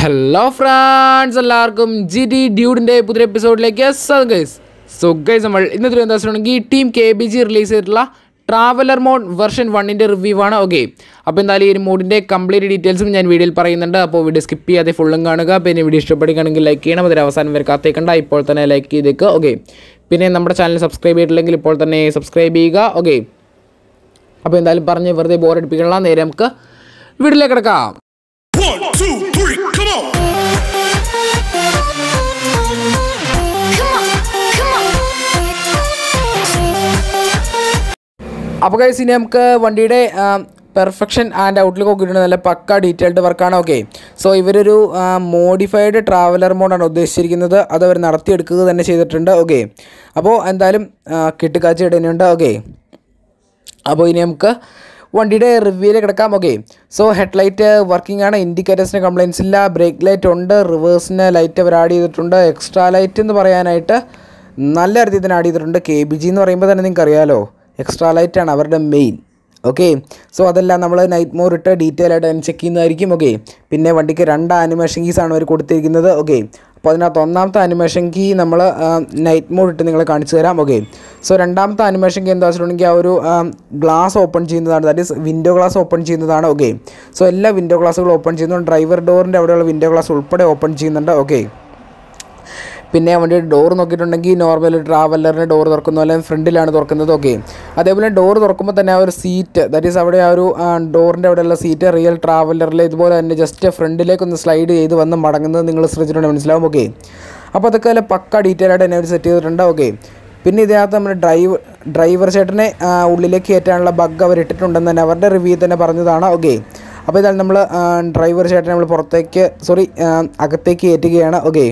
Hello friends എല്ലാവർക്കും G T ഡ്യൂഡിൻ്റെ പുതിയ എപ്പിസോഡിലേക്ക് സ്വാഗതം ഗൈസ് സോ ഗൈസ് നമ്മൾ ഇന്നത്തെ എന്താ വെച്ചിട്ടുണ്ടെങ്കിൽ team K B G release ചെയ്തിട്ടുള്ള ട്രാവലർ മോഡ് വെർഷൻ വണ്ണിൻ്റെ റിവ്യൂ ആണ് ഓക്കെ അപ്പോൾ എന്തായാലും ഈ ഒരു മോഡിൻ്റെ കംപ്ലീറ്റ് ഡീറ്റെയിൽസും ഞാൻ വീഡിയോയിൽ പറയുന്നുണ്ട് അപ്പോൾ വീഡിയോ സ്കിപ്പ് ചെയ്യാതെ ഫുള്ളും കാണുക പിന്നെ വീഡിയോ ഇഷ്ടപ്പെടുകയാണെങ്കിൽ ലൈക്ക് ചെയ്യണം അതിന് അവസാനം വരെ കാത്തേക്കണ്ട ഇപ്പോൾ തന്നെ ലൈക്ക് ചെയ്തേക്ക് ഓക്കെ പിന്നെ നമ്മുടെ ചാനൽ സബ്സ്ക്രൈബ് ചെയ്തിട്ടില്ലെങ്കിൽ ഇപ്പോൾ തന്നെ സബ്സ്ക്രൈബ് ചെയ്യുക ഓക്കെ അപ്പോൾ എന്തായാലും പറഞ്ഞ് വെറുതെ ബോറടിപ്പിക്കണില്ല നേരെ നമുക്ക് വീട്ടിലേക്ക് കിടക്കാം One, two, three, come on! Come on, come on. അപ്പോൾ കൈസ് ഇനി നമുക്ക് വണ്ടിയുടെ പെർഫെക്ഷൻ ആൻഡ് ഔട്ട്ലുക്ക് നോക്കിയിട്ടുണ്ട് നല്ല പക്ക ഡീറ്റെയിൽഡ് വർക്കാണ് ഓക്കെ സോ ഇവരൊരു മോഡിഫൈഡ് ട്രാവലർ മോഡാണ് ഉദ്ദേശിച്ചിരിക്കുന്നത് അത് അവർ നടത്തിയെടുക്കുക തന്നെ ചെയ്തിട്ടുണ്ട് ഓക്കെ അപ്പോൾ എന്തായാലും കിട്ടുകാഴ്ച ഇടുന്നുണ്ട് ഓക്കെ അപ്പോൾ ഇനി നമുക്ക് വണ്ടിയുടെ റിവ്യൂവിലേക്ക് കിടക്കാം ഓക്കെ സോ ഹെഡ്ലൈറ്റ് വർക്കിംഗ് ആണ് ഇൻഡിക്കേറ്റേഴ്സിന് കംപ്ലയിൻസ് ഇല്ല ബ്രേക്ക് ലൈറ്റ് ഉണ്ട് റിവേഴ്സിന് ലൈറ്റ് അവർ ആഡ് ചെയ്തിട്ടുണ്ട് എക്സ്ട്രാ ലൈറ്റ് എന്ന് പറയാനായിട്ട് നല്ല രീതിയിൽ തന്നെ ആഡ് ചെയ്തിട്ടുണ്ട് കെ ബി ജി എന്ന് പറയുമ്പോൾ തന്നെ നിങ്ങൾക്ക് അറിയാലോ എക്സ്ട്രാ ലൈറ്റ് ആണ് അവരുടെ മെയിൻ ഓക്കെ സോ അതെല്ലാം നമ്മൾ നൈറ്റ് മോർ ഇട്ട് ഡീറ്റെയിൽ ആയിട്ട് അതിന് ചെക്ക് ചെയ്യുന്നതായിരിക്കും ഓക്കെ പിന്നെ വണ്ടിക്ക് രണ്ട് ആനിമേഷൻ കീസ് ആണ് അവർ കൊടുത്തിരിക്കുന്നത് ഓക്കെ അപ്പോൾ അതിനകത്ത് ഒന്നാമത്തെ അനിമേഷൻ കീ നമ്മൾ നൈറ്റ് മോഡ് ഇട്ട് നിങ്ങളെ കാണിച്ചു തരാം ഓക്കെ സോ രണ്ടാമത്തെ അനിമേഷൻ കീ എന്താ വെച്ചിട്ടുണ്ടെങ്കിൽ ആ ഒരു ഗ്ലാസ് ഓപ്പൺ ചെയ്യുന്നതാണ് that is window glass open ചെയ്യുന്നതാണ് ഓക്കെ സോ എല്ലാ വിൻഡോ ഗ്ലാസ്സുകളും ഓപ്പൺ ചെയ്യുന്നു ഡ്രൈവർ ഡോറിൻ്റെ അവിടെയുള്ള വിൻഡോ ഗ്ലാസ് ഉൾപ്പെടെ ഓപ്പൺ ചെയ്യുന്നുണ്ട് ഓക്കെ പിന്നെ വണ്ടിയുടെ ഡോർ നോക്കിയിട്ടുണ്ടെങ്കിൽ നോർമൽ ട്രാവലറിൻ്റെ ഡോർ തുറക്കുന്ന പോലെ ഫ്രണ്ടിലാണ് തുറക്കുന്നത് ഓക്കെ അതേപോലെ ഡോർ തുറക്കുമ്പോൾ തന്നെ ആ ഒരു സീറ്റ് ദാറ്റ് ഈസ് അവിടെ ആ ഒരു ഡോറിൻ്റെ അവിടെയുള്ള സീറ്റ് റിയൽ ട്രാവലറിൽ ഇതുപോലെ തന്നെ ജസ്റ്റ് ഫ്രണ്ടിലേക്ക് ഒന്ന് സ്ലൈഡ് ചെയ്ത് വന്ന് മടങ്ങുന്നത് നിങ്ങൾ ശ്രദ്ധിച്ചിട്ടുണ്ടെങ്കിൽ മനസ്സിലാവും ഓക്കെ അപ്പോൾ അതൊക്കെ നല്ല പക്ക ഡീറ്റെയിൽ ആയിട്ട് തന്നെ അവർ സെറ്റ് ചെയ്തിട്ടുണ്ട് ഓക്കെ പിന്നെ ഇതിനകത്ത് നമ്മുടെ ഡ്രൈവ് ഡ്രൈവർ ചേട്ടനെ ആ, ഉള്ളിലേക്ക് കയറ്റാനുള്ള ബഗ് അവർ ഇട്ടിട്ടുണ്ടെന്ന് തന്നെ അവരുടെ റിവ്യൂ തന്നെ പറഞ്ഞതാണ് ഓക്കെ അപ്പോൾ ഇതായാലും നമ്മൾ ഡ്രൈവർ ചേട്ടനെ നമ്മൾ പുറത്തേക്ക് സോറി അകത്തേക്ക് കയറ്റുകയാണ് ഓക്കെ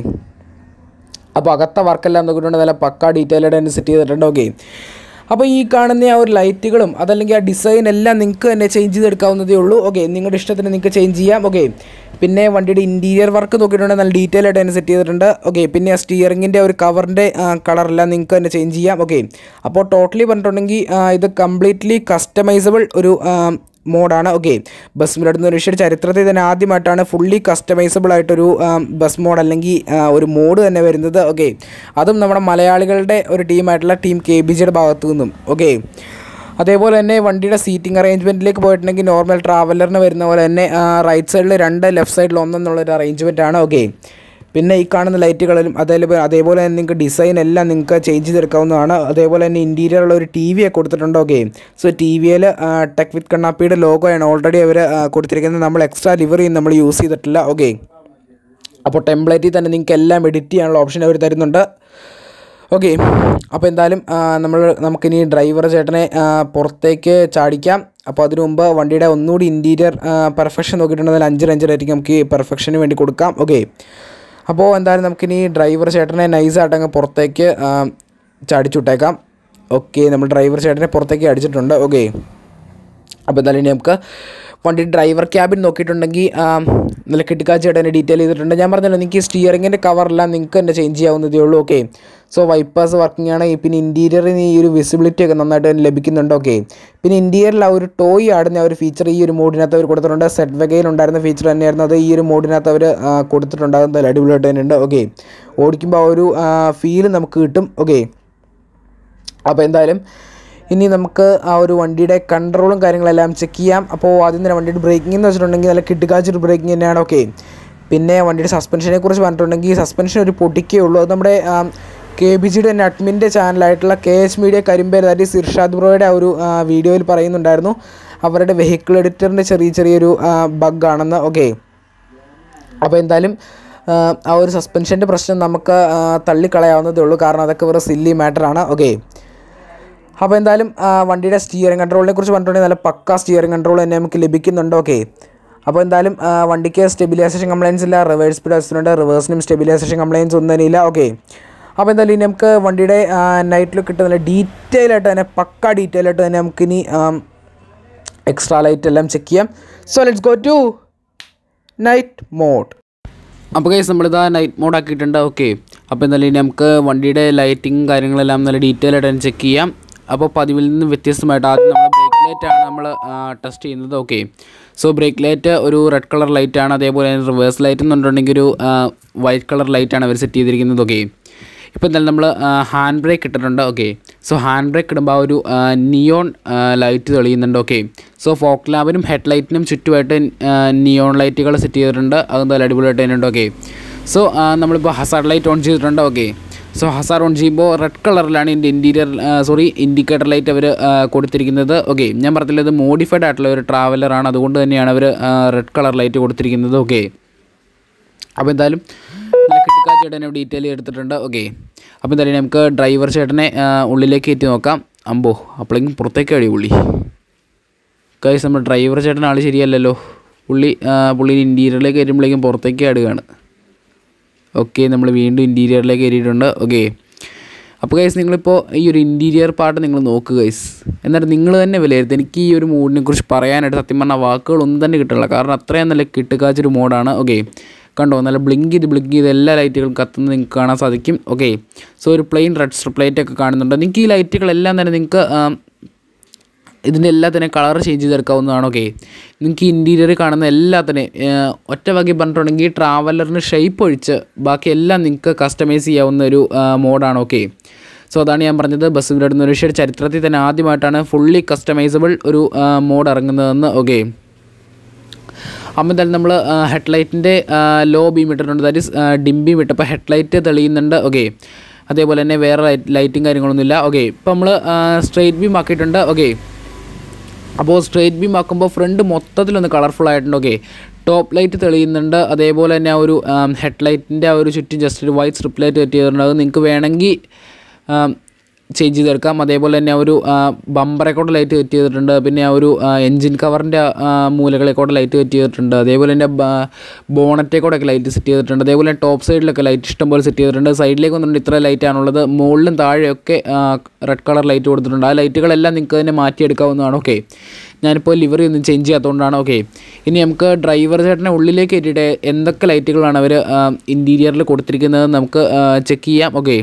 അപ്പോൾ അകത്തെ വർക്കെല്ലാം നോക്കിയിട്ടുണ്ട് നല്ല പക്ക ഡീറ്റെയിൽ ആയിട്ട് തന്നെ സെറ്റ് ചെയ്തിട്ടുണ്ട് ഓക്കെ അപ്പോൾ ഈ കാണുന്ന ആ ഒരു ലൈറ്റുകളും അതല്ലെങ്കിൽ ആ ഡിസൈൻ എല്ലാം നിങ്ങൾക്ക് തന്നെ ചേഞ്ച് ചെയ്തെടുക്കാവുന്നതേ ഉള്ളൂ ഓക്കെ നിങ്ങളുടെ ഇഷ്ടത്തിന് നിങ്ങൾക്ക് ചേഞ്ച് ചെയ്യാം ഓക്കെ പിന്നെ വണ്ടിയുടെ ഇൻറ്റീരിയർ വർക്ക് നോക്കിയിട്ടുണ്ടെങ്കിൽ നല്ല ഡീറ്റെയിൽ ആയിട്ട് തന്നെ സെറ്റ് ചെയ്തിട്ടുണ്ട് ഓക്കെ പിന്നെ ആ സ്റ്റിയറിങ്ങിൻ്റെ ഒരു കവറിൻ്റെ കളറെല്ലാം നിങ്ങൾക്ക് തന്നെ ചേഞ്ച് ചെയ്യാം ഓക്കെ അപ്പോൾ ടോട്ടലി പറഞ്ഞിട്ടുണ്ടെങ്കിൽ ആ, ഇത് കംപ്ലീറ്റ്ലി കസ്റ്റമൈസബിൾ ഒരു ആ, മോഡാണ് ഓക്കെ ബസ് മിലടുന്ന ഒരു വിഷയം ചരിത്രത്തിൽ തന്നെ ആദ്യമായിട്ടാണ് ഫുള്ളി കസ്റ്റമൈസബിൾ ആയിട്ടൊരു ആം, ബസ് മോഡ് അല്ലെങ്കിൽ ആ, ഒരു മോഡ് തന്നെ വരുന്നത് ഓക്കെ അതും നമ്മുടെ മലയാളികളുടെ ഒരു ടീമായിട്ടുള്ള ടീം കെ ബി ജിയുടെ ഭാഗത്തു നിന്നും ഓക്കെ അതേപോലെ തന്നെ വണ്ടിയുടെ സീറ്റിംഗ് അറേഞ്ച്മെൻറ്റിലേക്ക് പോയിട്ടുണ്ടെങ്കിൽ നോർമൽ ട്രാവലറിന് വരുന്ന പോലെ തന്നെ റൈറ്റ് സൈഡിൽ രണ്ട് ലെഫ്റ്റ് സൈഡിൽ ഒന്നെന്നുള്ളൊരു അറേഞ്ച്മെൻ്റ് ആണ് ഓക്കെ പിന്നെ ഈ കാണുന്ന ലൈറ്റുകളിലും അതേപോലെ അതേപോലെ തന്നെ നിങ്ങൾക്ക് ഡിസൈൻ എല്ലാം നിങ്ങൾക്ക് ചേഞ്ച് ചെയ്തെടുക്കാവുന്നതാണ് അതേപോലെ തന്നെ ഇൻറ്റീരിയറുള്ള ഒരു ടി വി ഒക്കെ കൊടുത്തിട്ടുണ്ട് ഓക്കെ സോ ടി വിയിൽ ടെക് വിത്ത് കണ്ണാപ്പിയുടെ ലോഗോയാണ് ഓൾറെഡി അവർ കൊടുത്തിരിക്കുന്നത് നമ്മൾ എക്സ്ട്രാ ലിവറി നമ്മൾ യൂസ് ചെയ്തിട്ടില്ല ഓക്കെ അപ്പോൾ ടെംപ്ലേറ്റിൽ തന്നെ നിങ്ങൾക്ക് എല്ലാം എഡിറ്റ് ചെയ്യാനുള്ള ഓപ്ഷൻ അവർ തരുന്നുണ്ട് ഓക്കെ അപ്പോൾ എന്തായാലും ആ, നമ്മൾ നമുക്കിനി ഡ്രൈവർ ചേട്ടനെ ആ, പുറത്തേക്ക് ചാടിക്കാം അപ്പോൾ അതിനു മുമ്പ് വണ്ടിയുടെ ഒന്നുകൂടി ഇൻറ്റീരിയർ പെർഫെക്ഷൻ നോക്കിയിട്ടുണ്ടെങ്കിൽ അഞ്ച് അഞ്ച് റേറ്റിംഗ് നമുക്ക് ഈ പെർഫെക്ഷന് വേണ്ടി കൊടുക്കാം ഓക്കെ അപ്പോൾ എന്തായാലും നമുക്കിനി ഡ്രൈവർ ചേട്ടനെ നൈസായിട്ട് അങ്ങ് പുറത്തേക്ക് ആ, ചാടിച്ചുവിട്ടേക്കാം ഓക്കെ നമ്മൾ ഡ്രൈവർ ചേട്ടനെ പുറത്തേക്ക് അടിച്ചിട്ടുണ്ട് ഓക്കെ അപ്പോൾ എന്തായാലും ഇനി നമുക്ക് വണ്ടി ഡ്രൈവർ ക്യാബിൻ നോക്കിയിട്ടുണ്ടെങ്കിൽ ആ, നല്ല കിട്ടിക്കാച്ചായിട്ട് തന്നെ ഡീറ്റെയിൽ ചെയ്തിട്ടുണ്ട് ഞാൻ പറഞ്ഞല്ലോ നിങ്ങൾക്ക് സ്റ്റിയറിങ്ങിൻ്റെ കവറെല്ലാം നിങ്ങൾക്ക് തന്നെ ചേഞ്ച് ചെയ്യാവുന്നതേ ഉള്ളൂ ഓക്കെ സോ വൈപ്പേഴ്സ് വർക്കിംഗ് ആണ് പിന്നെ ഇൻറ്റീരിയറിന് ഈ ഒരു വിസിബിലിറ്റി ഒക്കെ നന്നായിട്ട് തന്നെ ലഭിക്കുന്നുണ്ട് ഓക്കെ പിന്നെ ഇൻറ്റീരിയറിൽ ആ ഒരു ടോയ് ആടുന്ന ആ ഒരു ഫീച്ചർ ഈ ഒരു മോഡിനകത്ത് അവർ കൊടുത്തിട്ടുണ്ട് സെറ്റ് വകയിൽ ഉണ്ടായിരുന്ന ഫീച്ചർ തന്നെയായിരുന്നു അത് ഈ ഒരു മോഡിനകത്ത് അവർ കൊടുത്തിട്ടുണ്ട് അത് എന്തായാലും അടിപൊളിയായിട്ട് തന്നെ ഉണ്ട് ഓക്കെ ഓടിക്കുമ്പോൾ ആ ഒരു ഫീൽ നമുക്ക് കിട്ടും ഓക്കെ അപ്പോൾ എന്തായാലും ഇനി നമുക്ക് ആ ഒരു വണ്ടിയുടെ കൺട്രോളും കാര്യങ്ങളെല്ലാം ചെക്ക് ചെയ്യാം അപ്പോൾ ആദ്യം തന്നെ വണ്ടിയുടെ ബ്രേക്കിംഗ് എന്ന് വെച്ചിട്ടുണ്ടെങ്കിൽ നല്ല കിട്ടുകാച്ചൊരു ബ്രേക്കിംഗ് തന്നെയാണ് ഓക്കെ പിന്നെ വണ്ടിയുടെ സസ്പെൻഷനെ കുറിച്ച് പറഞ്ഞിട്ടുണ്ടെങ്കിൽ സസ്പെൻഷൻ ഒരു പൊട്ടിക്കേ ഉള്ളൂ അത് നമ്മുടെ കെ ബി ജിയുടെ തന്നെ അഡ്മിൻ്റെ ചാനലായിട്ടുള്ള കെ എച്ച് മീഡിയ കരിമ്പേർ ദാറ്റ് ഈസ് ഇർഷാദ് ബ്രോയുടെ ആ ഒരു ആ, വീഡിയോയിൽ പറയുന്നുണ്ടായിരുന്നു അവരുടെ വെഹിക്കിൾ എഡിറ്ററിൻ്റെ ചെറിയ ചെറിയൊരു ബഗ് ആണെന്ന് ഓക്കെ അപ്പോൾ എന്തായാലും ആ, ആ ഒരു സസ്പെൻഷൻ്റെ പ്രശ്നം നമുക്ക് ആ, തള്ളിക്കളയാവുന്നതേ ഉള്ളൂ കാരണം അതൊക്കെ വെറും സില്ലി മാറ്ററാണ് ഓക്കെ അപ്പോൾ എന്തായാലും ആ, വണ്ടിയുടെ സ്റ്റിയറിംഗ് കൺട്രോളിനെ കുറിച്ച് പറഞ്ഞിട്ടുണ്ടെങ്കിൽ നല്ല പക്ക സ്റ്റിയറിംഗ് കൺട്രോൾ തന്നെ നമുക്ക് ലഭിക്കുന്നുണ്ട് ഓക്കെ അപ്പോൾ എന്തായാലും ആ, വണ്ടിക്ക് സ്റ്റെബിലൈസേഷൻ കംപ്ലയിൻസ് ഇല്ല റിവേഴ്സ് സ്പീഡ് വെച്ചിട്ടുണ്ട് റിവേഴ്സിനും സ്റ്റെബിലൈസേഷൻ കംപ്ലയിൻസ് ഒന്നും തന്നെ ഇല്ല ഓക്കെ അപ്പോൾ എന്തായാലും ഇനി നമുക്ക് വണ്ടിയുടെ നൈറ്റ് ലുക്ക് ഇട്ട് നല്ല ഡീറ്റെയിൽ ആയിട്ട് തന്നെ പക്ക ഡീറ്റെയിൽ ആയിട്ട് തന്നെ നമുക്കിനി എക്സ്ട്രാ ലൈറ്റ് എല്ലാം ചെക്ക് ചെയ്യാം so let's go to night mode അപ്പോൾ കേസ് നമ്മളിതാ നൈറ്റ് മോഡ് ആക്കിയിട്ടുണ്ട് ഓക്കെ അപ്പോൾ എന്തായാലും ഇനി നമുക്ക് വണ്ടിയുടെ ലൈറ്റിങ് കാര്യങ്ങളെല്ലാം നല്ല ഡീറ്റെയിൽ ആയിട്ട് തന്നെ ചെക്ക് ചെയ്യാം അപ്പോൾ പതിവിൽ നിന്ന് വ്യത്യസ്തമായിട്ട് ആദ്യം നമ്മൾ ബ്രേക്ക് ലൈറ്റാണ് നമ്മൾ ടെസ്റ്റ് ചെയ്യുന്നത് ഓക്കെ സോ ബ്രേക്ക് ലൈറ്റ് ഒരു റെഡ് കളർ ലൈറ്റാണ് അതേപോലെ തന്നെ റിവേഴ്സ് ലൈറ്റ് എന്നുണ്ടെങ്കിൽ ഒരു വൈറ്റ് കളർ ലൈറ്റാണ് അവർ സെറ്റ് ചെയ്തിരിക്കുന്നത് ഓക്കെ ഇപ്പോൾ എന്തായാലും നമ്മൾ ഹാൻഡ് ബ്രേക്ക് ഇട്ടിട്ടുണ്ട് ഓക്കെ സോ ഹാൻഡ് ബ്രേക്ക് ഇടുമ്പോൾ ആ ഒരു നിയോൺ ലൈറ്റ് തെളിയുന്നുണ്ട് ഓക്കെ സോ ഫോക്ക് ലാമ്പിനും ഹെഡ് ലൈറ്റിനും ചുറ്റുമായിട്ട് നിയോൺ ലൈറ്റുകൾ സെറ്റ് ചെയ്തിട്ടുണ്ട് അത് നല്ല അടിപൊളിയായിട്ട് തന്നെയുണ്ട് ഓക്കെ സോ നമ്മളിപ്പോൾ ഹസാർഡ് ലൈറ്റ് ഓൺ ചെയ്തിട്ടുണ്ട് ഓക്കെ സോ ഹസാർ ഓൺ ചെയ്യുമ്പോൾ റെഡ് കളറിലാണ് ഇതിൻ്റെ ഇൻറ്റീരിയർ സോറി ഇൻഡിക്കേറ്റർ ലൈറ്റ് അവർ കൊടുത്തിരിക്കുന്നത് ഓക്കെ ഞാൻ പറഞ്ഞില്ല ഇത് മോഡിഫൈഡ് ആയിട്ടുള്ള ഒരു ട്രാവലറാണ് അതുകൊണ്ട് തന്നെയാണ് അവർ റെഡ് കളർ ലൈറ്റ് കൊടുത്തിരിക്കുന്നത് ഓക്കെ അപ്പോൾ എന്തായാലും നല്ല കിട്ടിക്കാ ചേട്ടനെ ഡീറ്റെയിൽ എടുത്തിട്ടുണ്ട് ഓക്കെ അപ്പോൾ എന്തായാലും നമുക്ക് ഡ്രൈവർ ചേട്ടനെ ആ, ഉള്ളിലേക്ക് കയറ്റി നോക്കാം അമ്പോ അപ്പോഴെങ്കിലും പുറത്തേക്ക് അടി പുള്ളി കാര്യം നമ്മൾ ഡ്രൈവർ ചേട്ടൻ ആൾ ശരിയല്ലല്ലോ പുള്ളി ആ, പുള്ളി ഇൻറ്റീരിയറിലേക്ക് കയറ്റുമ്പോഴേക്കും പുറത്തേക്ക് ആടുകയാണ് ഓക്കെ നമ്മൾ വീണ്ടും ഇൻറ്റീരിയറിലേക്ക് കയറിയിട്ടുണ്ട് ഓക്കെ അപ്പോൾ ഗൈസ് നിങ്ങളിപ്പോൾ ഈ ഒരു ഇൻറ്റീരിയർ പാർട്ട് നിങ്ങൾ നോക്കുക ഗൈസ് എന്നിട്ട് നിങ്ങൾ തന്നെ വിലയിരുത്തുക എനിക്ക് ഈ ഒരു മൂഡിനെ കുറിച്ച് പറയാനായിട്ട് സത്യം പറഞ്ഞാൽ വാക്കുകളൊന്നും തന്നെ കിട്ടില്ല കാരണം അത്രയും നല്ല കിട്ടുകാച്ചൊരു മോഡാണ് ഓക്കെ കണ്ടോ നല്ല ബ്ലിങ്ക് ചെയ്ത് ബ്ലിങ്ക് ചെയ്ത് എല്ലാ ലൈറ്റുകളും കത്തുന്നത് നിങ്ങൾക്ക് കാണാൻ സാധിക്കും ഓക്കെ സോ ഒരു പ്ലെയിൻ റെഡ് സ്ട്രിപ്പ് ലൈറ്റ് ഒക്കെ കാണുന്നുണ്ട് നിങ്ങൾക്ക് ഈ ലൈറ്റുകളെല്ലാം തന്നെ നിങ്ങൾക്ക് ഇതിൻ്റെ എല്ലാത്തിനെ കളർ ചേഞ്ച് ചെയ്തെടുക്കാവുന്നതാണ് ഓക്കെ നിങ്ങൾക്ക് ഇൻറ്റീരിയർ കാണുന്ന എല്ലാത്തിനെ ഒറ്റ വകി പറഞ്ഞിട്ടുണ്ടെങ്കിൽ ട്രാവലറിന് ഷേപ്പ് ഒഴിച്ച് ബാക്കി എല്ലാം നിങ്ങൾക്ക് കസ്റ്റമൈസ് ചെയ്യാവുന്ന ഒരു മോഡാണ് ഓക്കെ സോ അതാണ് ഞാൻ പറഞ്ഞത് ബസ് ഗ്രഡ്നൊരുഷയുടെ ചരിത്രത്തിൽ തന്നെ ആദ്യമായിട്ടാണ് ഫുള്ളി കസ്റ്റമൈസബിൾ ഒരു മോഡ് ഇറങ്ങുന്നതെന്ന് ഓക്കെ അപ്പോൾ എന്തായാലും നമ്മൾ ഹെഡ്ലൈറ്റിൻ്റെ ലോ ബീം ഇട്ടിട്ടുണ്ട് ദാറ്റ് ഇസ് ഡിം ബീം ഇട്ടപ്പോൾ ഹെഡ്ലൈറ്റ് തെളിയുന്നുണ്ട് ഓക്കെ അതേപോലെ തന്നെ വേറെ ലൈറ്റ് ലൈറ്റും കാര്യങ്ങളൊന്നുമില്ല ഓക്കെ ഇപ്പോൾ നമ്മൾ സ്ട്രെയിറ്റ് ബീം ആക്കിയിട്ടുണ്ട് ഓക്കെ അപ്പോൾ സ്ട്രെയിറ്റ് ബീം ആക്കുമ്പോൾ ഫ്രണ്ട് മൊത്തത്തിലൊന്ന് കളർഫുൾ ആയിട്ടുണ്ട് ഓക്കെ ടോപ്പ് ലൈറ്റ് തെളിയുന്നുണ്ട് അതേപോലെ തന്നെ ആ ഒരു ഹെഡ് ലൈറ്റിൻ്റെ ആ ഒരു ചുറ്റും ജസ്റ്റ് ഒരു വൈറ്റ് സ്ട്രിപ്പ് ലൈറ്റ് സെറ്റ് ചെയ്തിട്ടുണ്ട് അത് നിങ്ങൾക്ക് വേണമെങ്കിൽ ചേഞ്ച് ചെയ്തെടുക്കാം അതേപോലെ തന്നെ ആ ഒരു ബമ്പറെ കൂടെ ലൈറ്റ് സെറ്റ് ചെയ്തിട്ടുണ്ട് പിന്നെ ആ ഒരു എൻജിൻ കവറിൻ്റെ മൂലകളെ കൂടെ ലൈറ്റ് സെറ്റ് ചെയ്തിട്ടുണ്ട് അതേപോലെ തന്നെ ബോണറ്റെ കൂടെ ഒക്കെ ലൈറ്റ് സെറ്റ് ചെയ്തിട്ടുണ്ട് അതേപോലെ തന്നെ ടോപ്പ് സൈഡിലൊക്കെ ലൈറ്റ് ഇഷ്ടംപോലെ സെറ്റ് ചെയ്തിട്ടുണ്ട് സൈഡിലേക്ക് വന്നിട്ടുണ്ട് ഇത്ര ലൈറ്റാണുള്ളത് മുകളിലും താഴെയൊക്കെ റെഡ് കളർ ലൈറ്റ് കൊടുത്തിട്ടുണ്ട് ആ ലൈറ്റുകളെല്ലാം നിങ്ങൾക്ക് തന്നെ മാറ്റിയെടുക്കാവുന്നതാണ് ഓക്കെ ഞാനിപ്പോൾ ലിവറി ഒന്നും ചേഞ്ച് ചെയ്യാത്തതുകൊണ്ടാണ് ഓക്കെ ഇനി നമുക്ക് ഡ്രൈവർ ചേട്ടനെ ഉള്ളിലേക്ക് കയറ്റിയിട്ട് എന്തൊക്കെ ലൈറ്റുകളാണ് അവർ ഇൻറ്റീരിയറിൽ കൊടുത്തിരിക്കുന്നത് നമുക്ക് ചെക്ക് ചെയ്യാം ഓക്കെ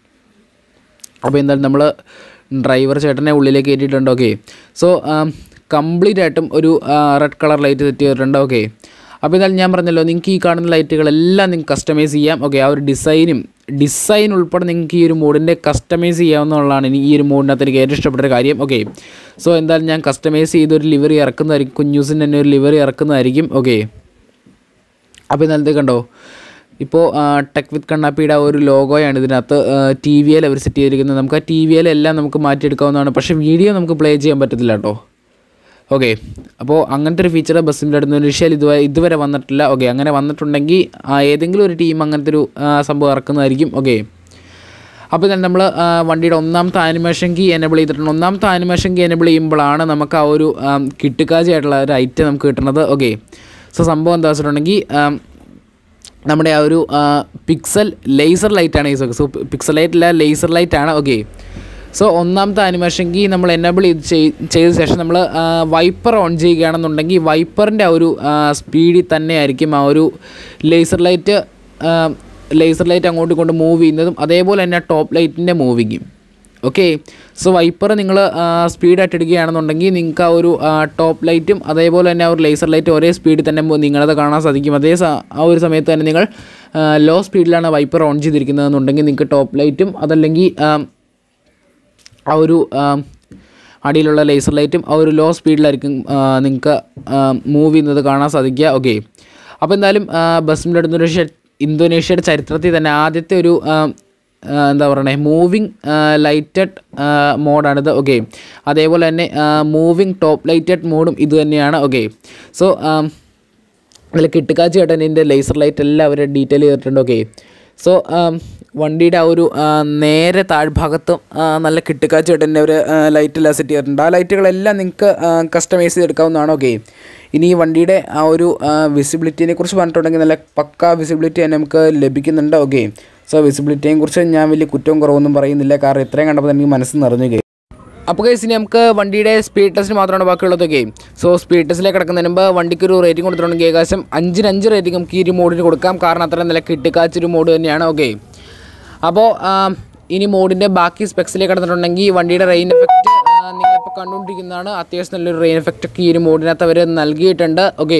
അപ്പോൾ എന്തായാലും നമ്മൾ ഡ്രൈവർ ചേട്ടനെ ഉള്ളിലേക്ക് കയറ്റിയിട്ടുണ്ട് ഓക്കെ സോ കംപ്ലീറ്റ് ആയിട്ടും ഒരു റെഡ് കളർ ലൈറ്റ് സെറ്റ് ചെയ്തിട്ടുണ്ട് ഓക്കെ അപ്പോൾ എന്തായാലും ഞാൻ പറഞ്ഞല്ലോ നിങ്ങൾക്ക് ഈ കാണുന്ന ലൈറ്റുകളെല്ലാം നിങ്ങൾക്ക് കസ്റ്റമൈസ് ചെയ്യാം ഓക്കെ ആ ഒരു ഡിസൈനും ഡിസൈൻ ഉൾപ്പെടെ നിങ്ങൾക്ക് ഈ ഒരു മോഡിൻ്റെ കസ്റ്റമൈസ് ചെയ്യാവുന്നതാണ് ഇനി ഈ ഒരു മോഡിനകത്ത് എനിക്ക് ഏറ്റവും ഇഷ്ടപ്പെട്ടൊരു കാര്യം ഓക്കെ സോ എന്തായാലും ഞാൻ കസ്റ്റമൈസ് ചെയ്തൊരു ലിവറി ഇറക്കുന്നതായിരിക്കും കുഞ്ഞൂസിൻ്റെ തന്നെ ഒരു ലിവറി ഇറക്കുന്നതായിരിക്കും ഓക്കെ അപ്പോൾ ഇന്നലത്തെ കണ്ടോ ഇപ്പോൾ ടെക് വിത്ത് കണ്ണാപ്പിയുടെ ആ ഒരു ലോഗോയാണ് ഇതിനകത്ത് ടി വി എൽ അവർ സെറ്റ് ചെയ്തിരിക്കുന്നത് നമുക്ക് ആ ടി വി എല്ലാം നമുക്ക് മാറ്റിയെടുക്കാവുന്നതാണ് പക്ഷേ വീഡിയോ നമുക്ക് പ്ലേ ചെയ്യാൻ പറ്റത്തില്ല കേട്ടോ ഓക്കെ അപ്പോൾ അങ്ങനത്തെ ഒരു ഫീച്ചർ ബസ്സിൻ്റെ അടുത്ത് ഇനിഷ്യൽ ഇതുവരെ ഇതുവരെ വന്നിട്ടില്ല ഓക്കെ അങ്ങനെ വന്നിട്ടുണ്ടെങ്കിൽ ആ, ഏതെങ്കിലും ഒരു ടീം അങ്ങനത്തെ ഒരു ആ, സംഭവം ഇറക്കുന്നതായിരിക്കും ഓക്കെ അപ്പോൾ തന്നെ നമ്മൾ വണ്ടിയുടെ ഒന്നാമത്തെ ആനിമേഷൻ കീ എനബിൾ ചെയ്തിട്ടുണ്ട് ഒന്നാമത്തെ ആനിമേഷൻ കീ എനബിൾ ചെയ്യുമ്പോഴാണ് നമുക്ക് ആ ഒരു കിട്ടുകാജായിട്ടുള്ള ഒരു ഐറ്റം നമുക്ക് കിട്ടുന്നത് ഓക്കെ സോ സംഭവം എന്താ വെച്ചിട്ടുണ്ടെങ്കിൽ ആം, നമ്മുടെ ആ ഒരു പിക്സൽ ലേസർ ലൈറ്റാണ് ഈ സോ പിക്സൽ ലൈറ്റ് അല്ല ലേസർ ലൈറ്റാണ് ഓക്കെ സോ ഒന്നാമത്തെ ആനിമേഷൻ കീ നമ്മൾ എനബിൾ ചെയ്ത് ചെയ്- ചെയ്ത ശേഷം നമ്മൾ വൈപ്പർ ഓൺ ചെയ്യുകയാണെന്നുണ്ടെങ്കിൽ വൈപ്പറിൻ്റെ ആ ഒരു സ്പീഡിൽ തന്നെ ആയിരിക്കും ആ ഒരു ലേസർ ലൈറ്റ് ലേസർ ലൈറ്റ് അങ്ങോട്ടും ഇങ്ങോട്ടും മൂവ് ചെയ്യുന്നതും അതേപോലെ തന്നെ ടോപ്പ് ലൈറ്റിൻ്റെ മൂവിങ്ങും ഓക്കെ സോ വൈപ്പർ നിങ്ങൾ സ്പീഡായിട്ട് ഇടുകയാണെന്നുണ്ടെങ്കിൽ നിങ്ങൾക്ക് ആ ഒരു ടോപ്പ് ലൈറ്റും അതേപോലെ തന്നെ ആ ഒരു ലേസർ ലൈറ്റ് ഒരേ സ്പീഡിൽ തന്നെ മു- നിങ്ങളത് കാണാൻ സാധിക്കും അതേ സ- ആ ഒരു സമയത്ത് തന്നെ നിങ്ങൾ ലോ സ്പീഡിലാണ് വൈപ്പർ ഓൺ ചെയ്തിരിക്കുന്നതെന്നുണ്ടെങ്കിൽ നിങ്ങൾക്ക് ടോപ്പ് ലൈറ്റും അതല്ലെങ്കിൽ ആ, ആ ഒരു ആ, അടിയിലുള്ള ലേസർ ലൈറ്റും ആ ഒരു ലോ സ്പീഡിലായിരിക്കും നിങ്ങൾക്ക് മൂവ് ചെയ്യുന്നത് കാണാൻ സാധിക്കുക ഓക്കെ അപ്പോൾ എന്തായാലും ബസ്സിൻ്റെ ഇന്തോനേഷ്യ ഇന്തോനേഷ്യയുടെ ചരിത്രത്തിൽ തന്നെ ആദ്യത്തെ ഒരു ആ, ആ, എന്താ പറയണേ മൂവിങ് ലൈറ്റഡ് മോഡാണിത് ഓക്കെ അതേപോലെ തന്നെ മൂവിങ് ടോപ്പ് ലൈറ്റഡ് മോഡും ഇത് തന്നെയാണ് ഓക്കെ സോ അതിൽ കിട്ടുകാച്ചി ചേട്ടൻ ഇതിൻ്റെ ലേസർ ലൈറ്റ് എല്ലാം അവർ ഡീറ്റെയിൽ ചെയ്തിട്ടുണ്ട് ഓക്കെ സോ വണ്ടിയുടെ ആ ഒരു ആ, നേരെ താഴ്ഭാഗത്തും ആ, നല്ല കിട്ടുകാച്ചി ചേട്ടൻ്റെ ഒരു ലൈറ്റ് എല്ലാം സെറ്റ് ചെയ്തിട്ടുണ്ട് ആ ലൈറ്റുകളെല്ലാം നിങ്ങൾക്ക് കസ്റ്റമൈസ് ചെയ്തെടുക്കാവുന്നതാണ് ഓക്കെ ഇനി ഈ വണ്ടിയുടെ ആ ഒരു വിസിബിലിറ്റിനെ കുറിച്ച് പറഞ്ഞിട്ടുണ്ടെങ്കിൽ നല്ല പക്ക വിസിബിലിറ്റി തന്നെ നമുക്ക് ലഭിക്കുന്നുണ്ട് ഓക്കെ സോ വിസിബിലിറ്റിയെ കുറിച്ച് ഞാൻ വലിയ കുറ്റവും കുറവൊന്നും പറയുന്നില്ല കാരണം ഇത്രയും കണ്ടപ്പോൾ തന്നെ എനിക്ക് മനസ്സ് നിറഞ്ഞു കയറി അപ്പോൾ കേസ് ഇനി നമുക്ക് വണ്ടിയുടെ സ്പീഡ് ടെസ്റ്റ് മാത്രമാണ് ബാക്കിയുള്ളത് ഗെയിം സോ സ്പീഡ് ടെസ്റ്റിലേക്ക് കിടക്കുന്നതിന് മുമ്പ് വണ്ടിക്ക് ഒരു റേറ്റിംഗ് കൊടുത്തിട്ടുണ്ടെങ്കിൽ ഏകദേശം അഞ്ചിന് അഞ്ച് റേറ്റിംഗ് നമുക്ക് ഈ ഒരു മോഡിന് കൊടുക്കാം കാരണം അത്രയും നല്ല കിട്ടിക്കാച്ചൊരു മോഡ് തന്നെയാണ് ഓക്കെ അപ്പോൾ ഇനി മോഡിൻ്റെ ബാക്കി സ്പെക്സിലേക്ക് കിടന്നിട്ടുണ്ടെങ്കിൽ വണ്ടിയുടെ റെയിൻ എഫക്റ്റ് നിങ്ങളിപ്പോൾ കണ്ടുകൊണ്ടിരിക്കുന്നതാണ് അത്യാവശ്യം നല്ലൊരു റെയിൻ എഫക്റ്റ് ഒക്കെ ഈ ഒരു മോഡിനകത്ത് അവർ നൽകിയിട്ടുണ്ട് ഓക്കെ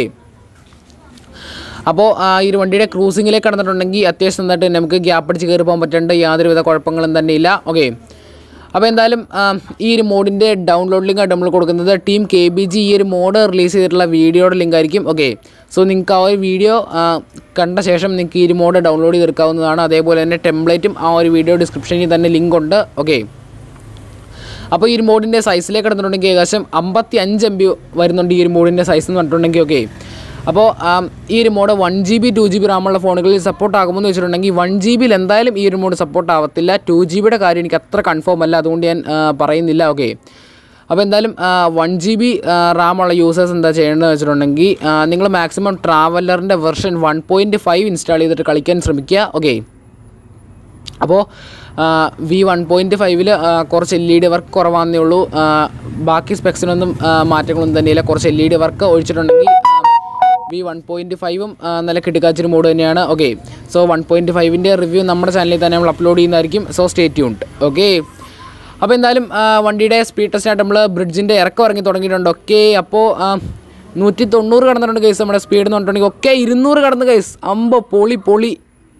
അപ്പോൾ ഈ ഒരു വണ്ടിയുടെ ക്രൂസിങ്ങിലേക്ക് കടന്നിട്ടുണ്ടെങ്കിൽ അത്യാവശ്യം നന്നായിട്ട് തന്നെ നമുക്ക് ഗ്യാപ്പ് അടിച്ച് കയറി പോകാൻ പറ്റുന്നുണ്ട് യാതൊരുവിധ കുഴപ്പങ്ങളും തന്നെ ഇല്ല ഓക്കെ അപ്പോൾ എന്തായാലും ആ, ഈ ഒരു മോഡിൻ്റെ ഡൗൺലോഡ് ലിങ്ക് ആയിട്ട് നമ്മൾ കൊടുക്കുന്നത് ടീം കെ ബി ജി ഈ ഒരു മോഡ് റിലീസ് ചെയ്തിട്ടുള്ള വീഡിയോയുടെ ലിങ്ക് ആയിരിക്കും ഓക്കെ സോ നിങ്ങൾക്ക് ആ ഒരു വീഡിയോ കണ്ട ശേഷം നിങ്ങൾക്ക് ഈ ഒരു മോഡ് ഡൗൺലോഡ് ചെയ്തെടുക്കാവുന്നതാണ് അതേപോലെ തന്നെ ടെംപ്ലേറ്റും ആ ഒരു വീഡിയോ ഡിസ്ക്രിപ്ഷനിൽ തന്നെ ലിങ്ക് ഉണ്ട് ഓക്കെ അപ്പോൾ ഈ ഒരു മോഡിൻ്റെ സൈസിലേക്ക് കിടന്നിട്ടുണ്ടെങ്കിൽ ഏകദേശം അമ്പത്തി അഞ്ച് എം ബി വരുന്നുണ്ട് ഈ ഒരു മോഡിൻ്റെ സൈസ് എന്ന് പറഞ്ഞിട്ടുണ്ടെങ്കിൽ ഓക്കെ അപ്പോൾ ആം, ഈ ഒരു mod one G B two G B റാമുള്ള ഫോണുകളിൽ സപ്പോർട്ട് ആകുമെന്ന് വെച്ചിട്ടുണ്ടെങ്കിൽ വൺ ജി ബിയിൽ എന്തായാലും ഈ ഒരു മോഡ് സപ്പോർട്ട് ആവത്തില്ല ടു ജി ബിയുടെ കാര്യം എനിക്ക് അത്ര കൺഫേം അല്ല അതുകൊണ്ട് ഞാൻ ആ, പറയുന്നില്ല ഓക്കെ അപ്പോൾ എന്തായാലും വൺ ജി ബി റാമുള്ള യൂസേഴ്സ് എന്താ ചെയ്യേണ്ടതെന്ന് വെച്ചിട്ടുണ്ടെങ്കിൽ നിങ്ങൾ മാക്സിമം ട്രാവലറിൻ്റെ version one point five install ചെയ്തിട്ട് കളിക്കാൻ ശ്രമിക്കുക ഓക്കെ അപ്പോൾ വി വൺ പോയിൻറ്റ് ഫൈവിൽ കുറച്ച് എൽ ഇ ഡി വർക്ക് കുറവാണെന്നേ ഉള്ളൂ ആ, ബാക്കി സ്പെക്സിനൊന്നും ആ, മാറ്റങ്ങളൊന്നും തന്നെയില്ല കുറച്ച് എൽ ഇ ഡി വർക്ക് ഒഴിച്ചിട്ടുണ്ടെങ്കിൽ വി വൺ പോയിൻറ്റ് ഫൈവും നല്ല കിട്ടിക്കാച്ചൊരു മോഡ് തന്നെയാണ് ഓക്കെ സോ വൺ പോയിൻറ്റ് ഫൈവിൻ്റെ റിവ്യൂ നമ്മുടെ ചാനലിൽ തന്നെ നമ്മൾ അപ്ലോഡ് ചെയ്യുന്നതായിരിക്കും സോ സ്റ്റേ ട്യൂൺഡ് ഓക്കെ അപ്പോൾ എന്തായാലും ആ, വണ്ടിയുടെ സ്പീഡ് ടെസ്റ്റായിട്ട് നമ്മൾ ബ്രിഡ്ജിൻ്റെ ഇറക്കം ഇറങ്ങി തുടങ്ങിയിട്ടുണ്ട് ഓക്കെ അപ്പോൾ നൂറ്റി തൊണ്ണൂറ് കടന്നിട്ടുണ്ട് കേസ് നമ്മുടെ സ്പീഡ് എന്ന് പറഞ്ഞിട്ടുണ്ടെങ്കിൽ ഒക്കെ ഇരുന്നൂറ് കടന്ന് കേസ് അമ്പോ പൊളി പൊളി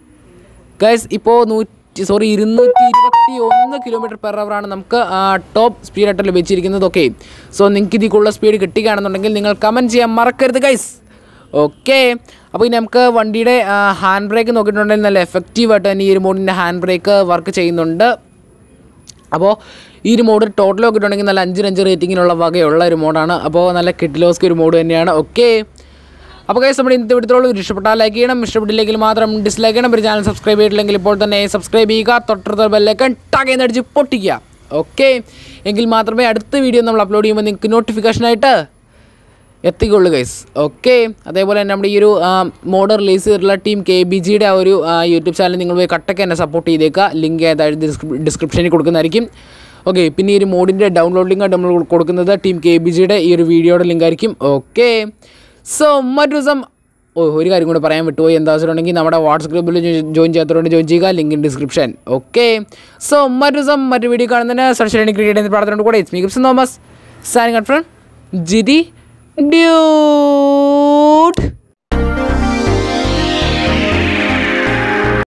ഗൈസ് ഇപ്പോൾ നൂറ്റി സോറി ഇരുന്നൂറ്റി ഇരുപത്തി ഒന്ന് കിലോമീറ്റർ പെർ ആണ് നമുക്ക് ടോപ്പ് സ്പീഡായിട്ട് ലഭിച്ചിരിക്കുന്നത് ഓക്കെ സോ നിങ്ങൾക്ക് ഇതിക്കുള്ള സ്പീഡ് കിട്ടുകയാണെന്നുണ്ടെങ്കിൽ നിങ്ങൾ കമൻറ്റ് ചെയ്യാൻ മറക്കരുത് ഗൈസ് ഓക്കെ അപ്പോൾ ഇനി നമുക്ക് വണ്ടിയുടെ ഹാൻഡ് ബ്രേക്ക് നോക്കിയിട്ടുണ്ടെങ്കിൽ നല്ല എഫക്റ്റീവായിട്ട് തന്നെ ഈ ഒരു മോഡിൻ്റെ ഹാൻഡ് ബ്രേക്ക് വർക്ക് ചെയ്യുന്നുണ്ട് അപ്പോൾ ഈ ഒരു മോഡ് ടോട്ടൽ നോക്കിയിട്ടുണ്ടെങ്കിൽ നല്ല അഞ്ചിന് അഞ്ച് റേറ്റിങ്ങിനുള്ള വകയുള്ള ഒരു മോഡാണ് അപ്പോൾ നല്ല കിഡിലോസ്ക്ക് ഒരു മോഡ് തന്നെയാണ് ഓക്കെ അപ്പോൾ കൈസ് നമ്മുടെ ഇന്നത്തെ വിടത്തോളം ഇഷ്ടപ്പെട്ടാൽ ലൈക്ക് ചെയ്യണം ഇഷ്ടപ്പെട്ടില്ലെങ്കിൽ മാത്രം ഡിസ്ലൈക്ക് ചെയ്യണം ഒരു ചാനൽ സബ്സ്ക്രൈബ് ചെയ്തിട്ടില്ലെങ്കിൽ ഇപ്പോൾ തന്നെ സബ്സ്ക്രൈബ് ചെയ്യുക തൊട്ടടുത്ത ബെല്ലൈക്കൺ ടകയെന്ന് അടിച്ച് പൊട്ടിക്കുക ഓക്കെ എങ്കിൽ മാത്രമേ അടുത്ത വീഡിയോ നമ്മൾ അപ്ലോഡ് ചെയ്യുമ്പോൾ നിങ്ങൾക്ക് നോട്ടിഫിക്കേഷനായിട്ട് എത്തിക്കുള്ളൂ ഗൈസ് ഓക്കെ അതേപോലെ തന്നെ നമ്മുടെ ഈ ഒരു മോഡ് റിലീസ് ചെയ്തിട്ടുള്ള ടീം കെ ബി ജിയുടെ ആ ഒരു ആ, യൂട്യൂബ് ചാനൽ നിങ്ങൾ പോയി കട്ടൊക്കെ എന്നെ സപ്പോർട്ട് ചെയ്തേക്കുക ലിങ്ക് ഏതായാലും ഡിസ്ക്രിപ്ഷനിൽ കൊടുക്കുന്നതായിരിക്കും ഓക്കെ പിന്നെ ഈ ഒരു മോഡിൻ്റെ ഡൗൺലോഡ് ലിങ്ക് നമ്മൾ കൊടുക്കുന്നത് ടീം കെ ബി ജിയുടെ ഈ ഒരു വീഡിയോയുടെ ലിങ്ക് ആയിരിക്കും ഓക്കെ സോ മറ്റു ദിവസം ഓ ഒരു കാര്യം കൂടെ പറയാൻ വിട്ടുപോയി എന്താ വെച്ചിട്ടുണ്ടെങ്കിൽ നമ്മുടെ വാട്സപ്പ് ഗ്രൂപ്പിൽ ജോയിൻ ചെയ്യാത്തതുകൊണ്ട് ജോയിൻ ചെയ്യുക link in description okay so മറ്റു ദിവസം മറ്റു വീഡിയോ കാണുന്നതിന് സർഷനി ക്രിക്കറ്റ് എന്ന പ്രാർത്ഥനയോട് കൂടെ ഇറ്റ്സ് മീ ഗിപ്സ് തോമസ് സാനിങ് ഫ്രണ്ട് ജിതി ഡ്യൂട്ട്